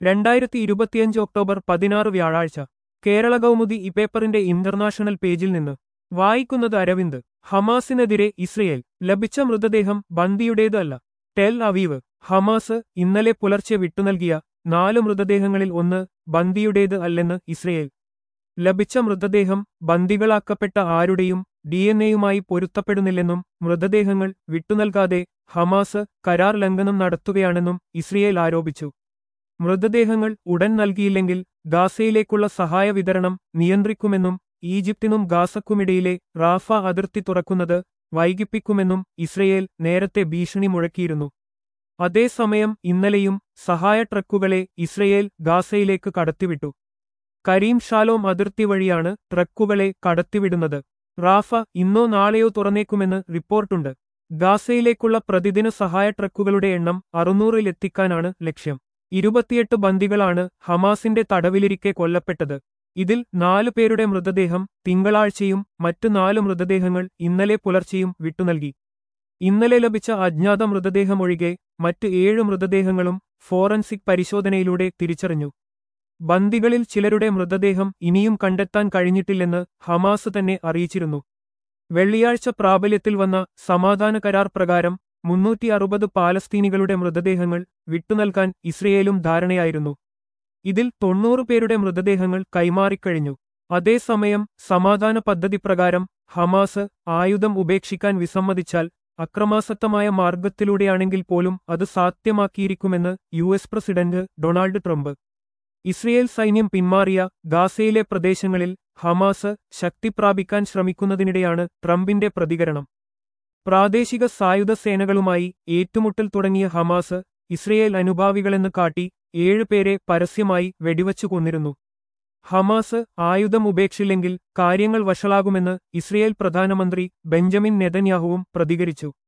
രണ്ടായിരത്തി ഇരുപത്തിയഞ്ച് ഒക്ടോബർ പതിനാറ് വ്യാഴാഴ്ച കേരള കൗമുദി ഇപേപ്പറിന്റെ ഇന്റർനാഷണൽ പേജിൽ നിന്ന് വായിക്കുന്നത് അരവിന്ദ് ഹമാസിനെതിരെ ഇസ്രയേൽ ലഭിച്ച മൃതദേഹം ബന്ദിയുടേത് അല്ല ടെൽ അവീവ് ഹമാസ് ഇന്നലെ പുലർച്ചെ വിട്ടുനൽകിയ നാല് മൃതദേഹങ്ങളിൽ ഒന്ന് ബന്ദിയുടേത് അല്ലെന്ന് ഇസ്രയേൽ ലഭിച്ച മൃതദേഹം ബന്ദികളാക്കപ്പെട്ട ആരുടെയും ഡി എൻ എയുമായി പൊരുത്തപ്പെടുന്നില്ലെന്നും മൃതദേഹങ്ങൾ വിട്ടുനൽകാതെ ഹമാസ് കരാർ ലംഘനം നടത്തുകയാണെന്നും ഇസ്രയേൽ ആരോപിച്ചു മൃതദേഹങ്ങൾ ഉടൻ നൽകിയില്ലെങ്കിൽ ഗാസയിലേക്കുള്ള സഹായ വിതരണം നിയന്ത്രിക്കുമെന്നും ഈജിപ്തിനും ഗാസക്കുമിടയിലെ റാഫ അതിർത്തി തുറക്കുന്നത് വൈകിപ്പിക്കുമെന്നും ഇസ്രയേൽ നേരത്തെ ഭീഷണി മുഴക്കിയിരുന്നു അതേസമയം ഇന്നലെയും സഹായ ട്രക്കുകളെ ഇസ്രയേൽ ഗാസയിലേക്ക് കടത്തിവിട്ടു കരീം ഷാലോം അതിർത്തി വഴിയാണ് ട്രക്കുകളെ കടത്തിവിടുന്നത് റാഫ ഇന്നോ നാളെയോ തുറന്നേക്കുമെന്ന് റിപ്പോർട്ടുണ്ട് ഗാസയിലേക്കുള്ള പ്രതിദിന സഹായ ട്രക്കുകളുടെ എണ്ണം അറുന്നൂറിലെത്തിക്കാനാണ് ലക്ഷ്യം ഇരുപത്തിയെട്ട് ബന്ദികളാണ് ഹമാസിന്റെ തടവിലിരിക്കെ കൊല്ലപ്പെട്ടത് ഇതിൽ നാലു പേരുടെ മൃതദേഹം തിങ്കളാഴ്ചയും മറ്റു നാല് മൃതദേഹങ്ങൾ ഇന്നലെ പുലർച്ചെയും വിട്ടുനൽകി ഇന്നലെ ലഭിച്ച അജ്ഞാത മൃതദേഹമൊഴികെ മറ്റ് ഏഴ് മൃതദേഹങ്ങളും ഫോറൻസിക് പരിശോധനയിലൂടെ തിരിച്ചറിഞ്ഞു ബന്ദികളിൽ ചിലരുടെ മൃതദേഹം ഇനിയും കണ്ടെത്താൻ കഴിഞ്ഞിട്ടില്ലെന്ന് ഹമാസ് തന്നെ അറിയിച്ചിരുന്നു വെള്ളിയാഴ്ച പ്രാബല്യത്തിൽ വന്ന സമാധാന കരാർ പ്രകാരം മുന്നൂറ്റി അറുപത് പാലസ്തീനികളുടെ മൃതദേഹങ്ങൾ വിട്ടുനൽകാൻ ഇസ്രയേലും ധാരണയായിരുന്നു ഇതിൽ തൊണ്ണൂറ് പേരുടെ മൃതദേഹങ്ങൾ കൈമാറിക്കഴിഞ്ഞു അതേസമയം സമാധാന പദ്ധതി പ്രകാരം ഹമാസ് ആയുധം ഉപേക്ഷിക്കാൻ വിസമ്മതിച്ചാൽ അക്രമാസക്തമായ മാർഗത്തിലൂടെയാണെങ്കിൽ പോലും അത് സാധ്യമാക്കിയിരിക്കുമെന്ന് U S president Donald Trump Israel സൈന്യം പിന്മാറിയ ഗാസയിലെ പ്രദേശങ്ങളിൽ ഹമാസ് ശക്തി പ്രാപിക്കാൻ ശ്രമിക്കുന്നതിനിടെയാണ് ട്രംപിന്റെ പ്രതികരണം പ്രാദേശിക സായുധ സേനകളുമായി ഏറ്റുമുട്ടൽ തുടങ്ങിയ ഹമാസ് ഇസ്രയേൽ അനുഭാവികളെന്ന് കാട്ടി ഏഴുപേരെ പരസ്യമായി വെടിവച്ചു കൊന്നിരുന്നു ഹമാസ് ആയുധം ഉപേക്ഷില്ലെങ്കിൽ കാര്യങ്ങൾ വഷളാകുമെന്ന് ഇസ്രയേൽ പ്രധാനമന്ത്രി ബെഞ്ചമിൻ നെതന്യാഹുവും പ്രതികരിച്ചു